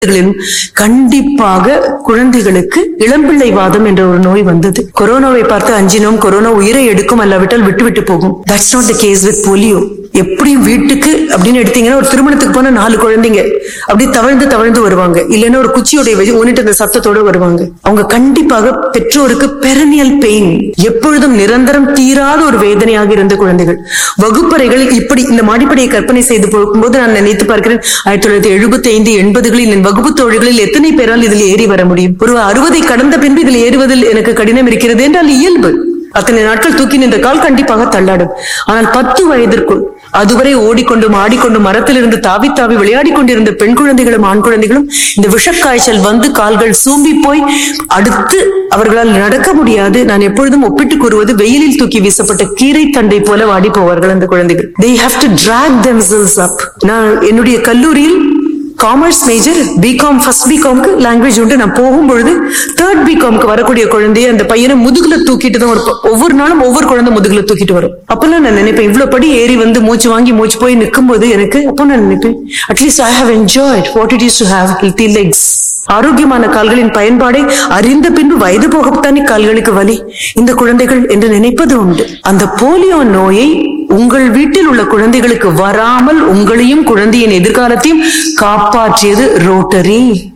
களிலும் கண்டிப்பாக குழந்தைகளுக்கு இளம்பிள்ளை வாதம் என்ற ஒரு நோய் வந்தது கொரோனாவை பார்த்து அஞ்சினோம் கொரோனா உயிரை எடுக்கும் அல்லாவிட்டால் விட்டு விட்டு போகும் that's not the case with polio எப்படியும் வீட்டுக்கு அப்படின்னு எடுத்தீங்கன்னா ஒரு திருமணத்துக்கு போன நாலு குழந்தைங்க அப்படி தவழ்ந்து தவழ்ந்து வருவாங்க இல்லைன்னா ஒரு குச்சியோடைய வச்சு ஊனிட்டு அந்த சத்தத்தோட வருவாங்க அவங்க கண்டிப்பாக பெற்றோருக்கு பெரனியல் பெயின் எப்பொழுதும் நிரந்தரம் தீராத ஒரு வேதனையாக இருந்த குழந்தைகள் வகுப்பறைகள் இப்படி இந்த மாடிப்படியை கற்பனை செய்து போகும்போது நான் நினைத்து பார்க்கிறேன் ஆயிரத்தி தொள்ளாயிரத்தி எழுபத்தி ஐந்து எண்பதுகளில் என் வகுப்பு தோழிகளில் எத்தனை பேரால் இதில் ஏறி வர முடியும் ஒரு அறுபதை கடந்த பின்பு இதில் ஏறுவதில் எனக்கு கடினம் இருக்கிறது என்றால் இயல்பு அத்தனை நாட்கள் தூக்கி நின்ற கால் கண்டிப்பாக தள்ளாடும் ஆனால் பத்து வயதிற்குள் அதுவரை ஓடிக்கொண்டும் ஆடிக்கொண்டும் மரத்திலிருந்து தாவி தாவி விளையாடிக் கொண்டிருந்த பெண் குழந்தைகளும் ஆண் குழந்தைகளும் இந்த விஷக்காய்ச்சல் வந்து கால்கள் சூம்பி போய் அடுத்து அவர்களால் நடக்க முடியாது நான் எப்பொழுதும் ஒப்பிட்டு கூறுவது வெயிலில் தூக்கி வீசப்பட்ட கீரை தண்டை போல வாடி போவார்கள் அந்த குழந்தைகள் they have to drag themselves up நான் என்னுடைய கல்லூரியில் காமர்ஸ் மேஜர் பிகாம் ஃபர்ஸ்ட் பிகாம்க்கு லாங்குவேஜ் உண்டு நான் போகும்பொழுது தேர்ட் பிகாம்க்கு வரக்கூடிய குழந்தைய அந்த பையனை முதுகுல தூக்கிட்டு தான் ஒரு ஒவ்வொரு நாளும் ஒவ்வொரு குழந்தை முதுகுல தூக்கிட்டு வரும் அப்பெல்லாம் நான் நினைப்பேன் இவ்வளவு படி ஏறி வந்து மூச்சு வாங்கி மூச்சு போய் நிற்கும் போது எனக்கு அப்போ நான் நினைப்பேன் at least I have enjoyed what it is to have healthy legs ஆரோக்கியமான கால்களின் பயன்பாடை அறிந்த பின்பு வயது போகத்தானே கால்களுக்கு வலி இந்த குழந்தைகள் என்று நினைப்பது உண்டு அந்த போலியோ நோயை உங்கள் வீட்டில் உள்ள குழந்தைகளுக்கு வராமல் உங்களையும் குழந்தையின் எதிர்காலத்தையும் காப்பாற்றியது ரோட்டரி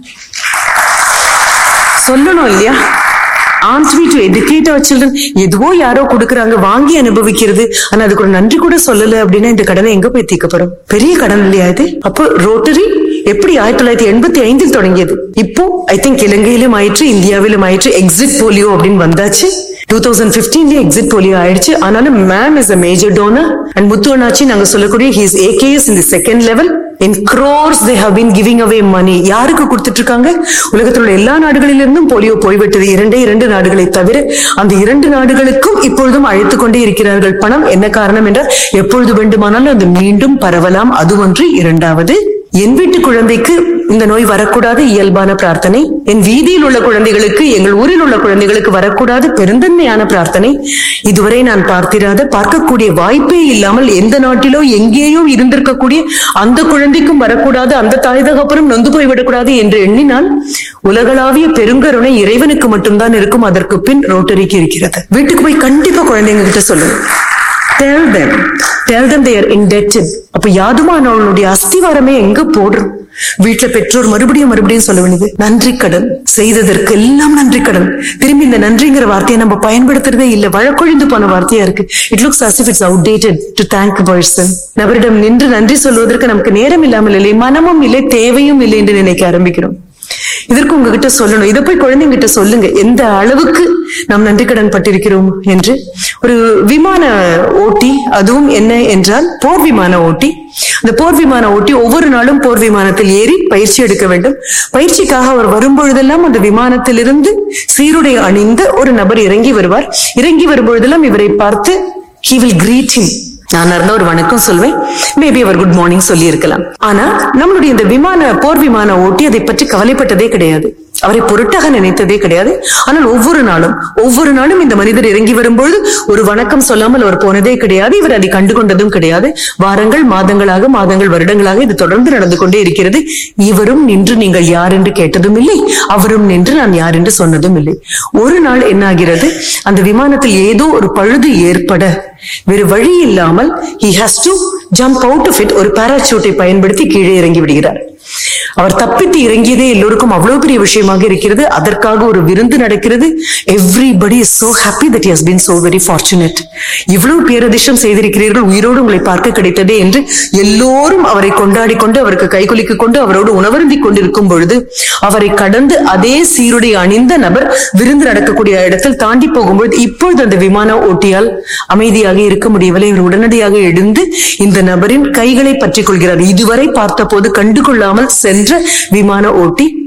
சொல்லணும் இல்லையா once me to educate our children எதுவோ யாரோ கொடுக்கறாங்க வாங்கி அனுபவிக்கிறது ஆனா அதுக்கு ஒரு நன்றி கூட சொல்லல அப்படின்னா இந்த கடனை எங்க போய் தீர்க்கப்படும் பெரிய கடன் இல்லையா இது அப்போ ரோட்டரி எப்படி ஆயிரத்தி தொள்ளாயிரத்தி எண்பத்தி ஐந்தில் தொடங்கியது இப்போ ஐ திங்க் இலங்கையிலும் ஆயிற்று இந்தியாவிலும் ஆயிற்று எக்ஸிட் போலியோ அப்படின்னு வந்தாச்சு டூ தௌசண்ட் பிப்டீன்ல எக்ஸிட் போலியோ ஆயிடுச்சு ஆனாலும் ma'am is a major donor and Muthu அண்ணாச்சி நாங்க சொல்லக்கூடிய ஹிஸ் ஏகேஎஸ் இந்த second level in crores they have been giving away money யாருக்கு கொடுத்துட்டு இருக்காங்க உலகத்தில் உள்ள எல்லா நாடுகளிலிருந்தும் போலியோ போய்விட்டது இரண்டே இரண்டு நாடுகளை தவிர அந்த இரண்டு நாடுகளுக்கும் இப்பொழுதும் அழைத்துக் கொண்டே இருக்கிறார்கள் பணம் என்ன காரணம் என்றால் எப்பொழுது வேண்டுமானாலும் அது மீண்டும் பரவலாம் அது ஒன்று இரண்டாவது என் வீட்டு குழந்தைக்கு இந்த நோய் வரக்கூடாது இயல்பான பிரார்த்தனை என் வீதியில் உள்ள குழந்தைகளுக்கு எங்கள் ஊரில் உள்ள குழந்தைகளுக்கு வரக்கூடாது பெருந்தன்மையான பிரார்த்தனை இதுவரை நான் பார்த்திராத பார்க்கக்கூடிய வாய்ப்பே இல்லாமல் எந்த நாட்டிலோ எங்கேயோ இருந்திருக்கக்கூடிய அந்த குழந்தைக்கும் வரக்கூடாது அந்த தாய் தகப்பனும் நொந்து போய்விடக்கூடாது என்று எண்ணினால் உலகளாவிய பெருங்கருணை இறைவனுக்கு மட்டும்தான் இருக்கும் அதற்கு பின் ரோட்டரிக்கு இருக்கிறது வீட்டுக்கு போய் கண்டிப்பா குழந்தைங்க கிட்ட சொல்லுங்க tell them tell them they are indebted அப்ப யாதுமானவனுடைய அஸ்திவாரமே எங்க போடுறோம் வீட்டுல பெற்றோர் மறுபடியும் மறுபடியும் சொல்ல வேண்டியது நன்றி கடன் செய்ததற்கு எல்லாம் நன்றி கடன் திரும்பி இந்த நன்றிங்கிற வார்த்தையை நம்ம பயன்படுத்துறதே இல்ல வழக்கொழிந்து போன வார்த்தையா இருக்கு it looks as if it's outdated to thank a person நபரிடம் நின்று நன்றி சொல்வதற்கு நமக்கு நேரம் இல்லாமல் இல்லை மனமும் இல்லை தேவையும் இல்லை என்று நினைக்க ஆரம்பிக்கிறோம் இதற்கு உங்ககிட்ட சொல்லணும் இதை போய் குழந்தைங்கிட்ட சொல்லுங்க எந்த அளவுக்கு நாம் நன்றி கடன் பட்டிருக்கிறோம் என்று ஒரு விமான ஓட்டி அதுவும் என்ன என்றால் போர் விமான ஓட்டி அந்த போர் விமான ஓட்டி ஒவ்வொரு நாளும் போர் விமானத்தில் ஏறி பயிற்சி எடுக்க வேண்டும் பயிற்சிக்காக அவர் வரும்பொழுதெல்லாம் அந்த விமானத்திலிருந்து சீருடை அணிந்த ஒரு நபர் இறங்கி வருவார் இறங்கி வரும்பொழுதெல்லாம் இவரை பார்த்து he will greet him நான் இருந்த ஒரு வணக்கம் சொல்வேன் மேபி அவர் குட் மார்னிங் சொல்லி இருக்கலாம் ஆனா நம்மளுடைய இந்த விமான போர் விமான ஓட்டி அதை பற்றி கவலைப்பட்டதே கிடையாது அவரை பொருட்டாக நினைத்ததே கிடையாது ஆனால் ஒவ்வொரு நாளும் ஒவ்வொரு நாளும் இந்த மனிதர் இறங்கி வரும்பொழுது ஒரு வணக்கம் சொல்லாமல் அவர் போனதே கிடையாது இவர் அதை கண்டு கொண்டதும் கிடையாது வாரங்கள் மாதங்களாக மாதங்கள் வருடங்களாக இது தொடர்ந்து நடந்து கொண்டே இருக்கிறது இவரும் நின்று நீங்கள் யார் என்று கேட்டதும் இல்லை அவரும் நின்று நான் யார் என்று சொன்னதும் இல்லை ஒரு நாள் என்ன ஆகிறது அந்த விமானத்தில் ஏதோ ஒரு பழுது ஏற்பட வேறு வழி இல்லாமல் he has to jump out of it ஒரு பாராசூட்டை பயன்படுத்தி கீழே இறங்கி விடுகிறார் அவர் தப்பித்து இறங்கியதே எல்லோருக்கும் அவ்வளவு பெரிய விஷயமாக இருக்கிறது அதற்காக ஒரு விருந்து நடக்கிறது everybody is so happy that has been so very fortunate இவ்வளவு பேரதிர்ஷ்டம் செய்திருக்கிறீர்கள் உயிரோடு உங்களை பார்க்க கிடைத்ததே என்று எல்லோரும் அவரை கொண்டாடி கொண்டு அவருக்கு கைகுலுக்கிக் கொண்டு அவரோடு உணவருந்திக் கொண்டிருக்கும் பொழுது அவரை கடந்து அதே சீருடை அணிந்த நபர் விருந்து நடக்கக்கூடிய இடத்தில் தாண்டி போகும்பொழுது இப்பொழுது அந்த விமான ஓட்டியால் அமைதியாக இருக்க முடியவில்லை இவர் உடனடியாக எழுந்து இந்த நபரின் கைகளை பற்றிக் கொள்கிறார் இதுவரை பார்த்தபோது கண்டுகொள்ளாமல் சென்ற விமான ஓட்டி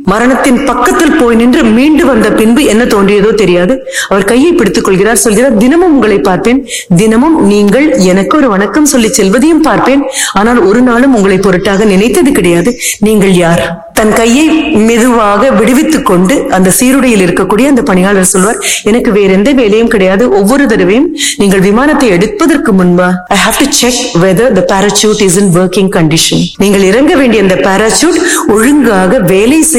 மரணத்தின் பக்கத்தில் போய் நின்று மீண்டு வந்த பின்பு என்ன தோன்றியதோ தெரியாது அவர் கையை பிடித்துக் கொள்கிறார் சொல்கிறார் தினமும் உங்களை பார்ப்பேன் தினமும் நீங்கள் எனக்கு ஒரு வணக்கம் சொல்லி செல்வதையும் பார்ப்பேன் ஆனால் ஒரு நாளும் உங்களை பொருட்டாக நினைத்தது கிடையாது நீங்கள் யார் தன் கையை மெதுவாக விடுவித்துக் கொண்டு அந்த சீருடையில் இருக்கக்கூடிய அந்த பணியாளர் சொல்வார் எனக்கு வேற எந்த வேலையும் கிடையாது ஒவ்வொரு தடவையும் நீங்கள் விமானத்தை எடுப்பதற்கு முன்பா I have to check whether the parachute is in working condition நீங்கள் இறங்க வேண்டிய அந்த parachute ஒழுங்காக வேலை